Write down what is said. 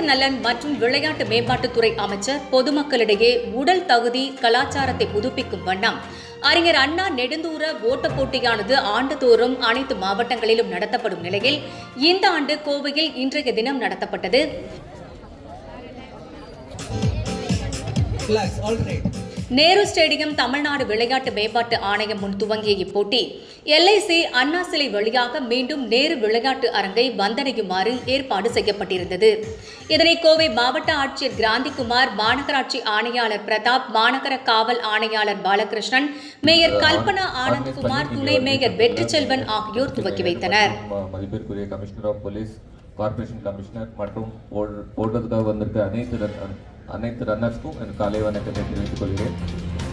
இளைஞர் நலன் மற்றும் விளையாட்டு மேம்பாட்டுத்துறை அமைச்சர் பொதுமக்களிடையே உடல் தகுதி கலாச்சாரத்தை புதுப்பிக்கும் வண்ணம் அறிஞர் அண்ணா நெடுந்தூர ஓட்டப் போட்டியானது ஆண்டுதோறும் அனைத்து மாவட்டங்களிலும் நடத்தப்படும் நிலையில் இந்த ஆண்டு கோவையில் இன்றைய தினம் நடத்தப்பட்டது Flags, all right. Nehru stadium Tamil Nadu விளையாட்டு மேம்பாட்டு ஆணையம் முன் துவங்கிய இப்போட்டி எல்ஐசி அண்ணா சிலை வழியாக மீண்டும் நேரு விளையாட்டு அரங்கை வந்தடையுமாறு ஏற்பாடு செய்யப்பட்டிருந்தது இதனை கோவை மாவட்ட ஆட்சியர் கிராந்திகுமார் மாநகராட்சி ஆணையாளர் பிரதாப் மாநகர காவல் ஆணையாளர் பாலகிருஷ்ணன் மேயர் கல்பனா ஆனந்த்குமார் துணை மேயர் வெற்றிச்செல்வன் ஆகியோர் துவக்கி வைத்தனர் ம- மதிப்பிற்குரிய commissioner of police corporation commissioner மற்றும் ஓடு- ஓடுறதுக்காக வந்திருக்க அனைத்து ரன்- அனைத்து ரன்னர்ஸ்க்கும் என் காலை வணக்கத்தை தெரிவித்துக் கொள்கிறேன்